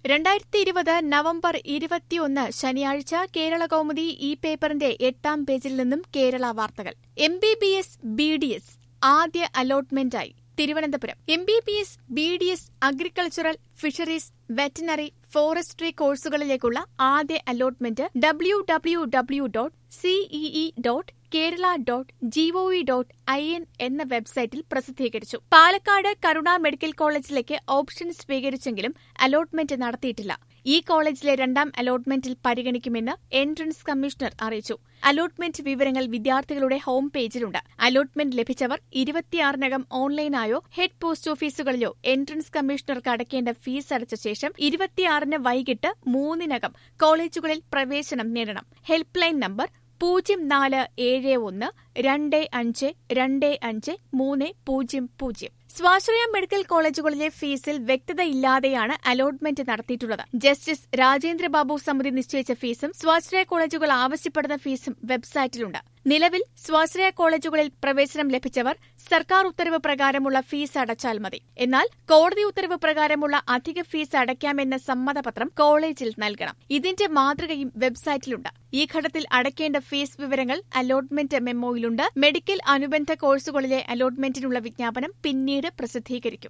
രണ്ടായിരത്തി ഇരുപത് നവംബർ ഇരുപത്തിയൊന്ന് ശനിയാഴ്ച കേരള കൗമുദി ഈ പേപ്പറിന്റെ എട്ടാം പേജിൽ നിന്നും കേരള വാർത്തകൾ M B B S B D S ആദ്യ അലോട്ട്മെന്റായി Thiruvananthapuram M B B S B D S agricultural fisheries veterinary forestry കോഴ്സുകളിലേക്കുള്ള ആദ്യ allotment W W W dot CEE dot Kerala dot GOV dot I N എന്ന വെബ്സൈറ്റിൽ പ്രസിദ്ധീകരിച്ചു പാലക്കാട് കരുണ മെഡിക്കൽ കോളേജിലേക്ക് option സ്വീകരിച്ചെങ്കിലും allotment നടത്തിയിട്ടില്ല ഈ കോളേജിലെ രണ്ടാം അലോട്ട്മെന്റിൽ പരിഗണിക്കുമെന്ന് എൻട്രൻസ് കമ്മീഷണർ അറിയിച്ചു അലോട്ട്മെന്റ് വിവരങ്ങൾ വിദ്യാർത്ഥികളുടെ ഹോം പേജിലുണ്ട് അലോട്ട്മെന്റ് ലഭിച്ചവർ ഇരുപത്തിയാറിനകം ഓൺലൈനായോ ഹെഡ് പോസ്റ്റ് ഓഫീസുകളിലോ എൻട്രൻസ് കമ്മീഷണർക്ക് അടയ്ക്കേണ്ട ഫീസ് അടച്ച ശേഷം ഇരുപത്തിയാറിന് വൈകിട്ട് മൂന്നിനകം കോളേജുകളിൽ പ്രവേശനം നേടണം ഹെൽപ്പ് ലൈൻ നമ്പർ പൂജ്യം നാല് ഏഴ് ഒന്ന് രണ്ട് അഞ്ച് രണ്ട് അഞ്ച് മൂന്ന് പൂജ്യം പൂജ്യം സ്വാശ്രയ മെഡിക്കൽ കോളേജുകളിലെ ഫീസിൽ വ്യക്തതയില്ലാതെയാണ് അലോട്ട്മെന്റ് നടത്തിയിട്ടുള്ളത് ജസ്റ്റിസ് രാജേന്ദ്രബാബു സമിതി നിശ്ചയിച്ച ഫീസും സ്വാശ്രയ കോളേജുകൾ ആവശ്യപ്പെടുന്ന ഫീസും വെബ്സൈറ്റിലുണ്ട് നിലവിൽ സ്വാശ്രയ കോളേജുകളിൽ പ്രവേശനം ലഭിച്ചവർ സർക്കാർ ഉത്തരവ് പ്രകാരമുള്ള ഫീസ് അടച്ചാൽ മതി എന്നാൽ കോടതി ഉത്തരവ് പ്രകാരമുള്ള അധിക ഫീസ് അടയ്ക്കാമെന്ന സമ്മതപത്രം കോളേജിൽ നൽകണം ഇതിന്റെ മാതൃകയും വെബ്സൈറ്റിലുണ്ട് ഈ ഘട്ടത്തിൽ അടയ്ക്കേണ്ട ഫീസ് വിവരങ്ങൾ അലോട്ട്മെന്റ് മെമ്മോയിലുണ്ട് മെഡിക്കൽ അനുബന്ധ കോഴ്സുകളിലെ അലോട്ട്മെന്റിനുള്ള വിജ്ഞാപനം പിന്നീട് പ്രസിദ്ധീകരിക്കും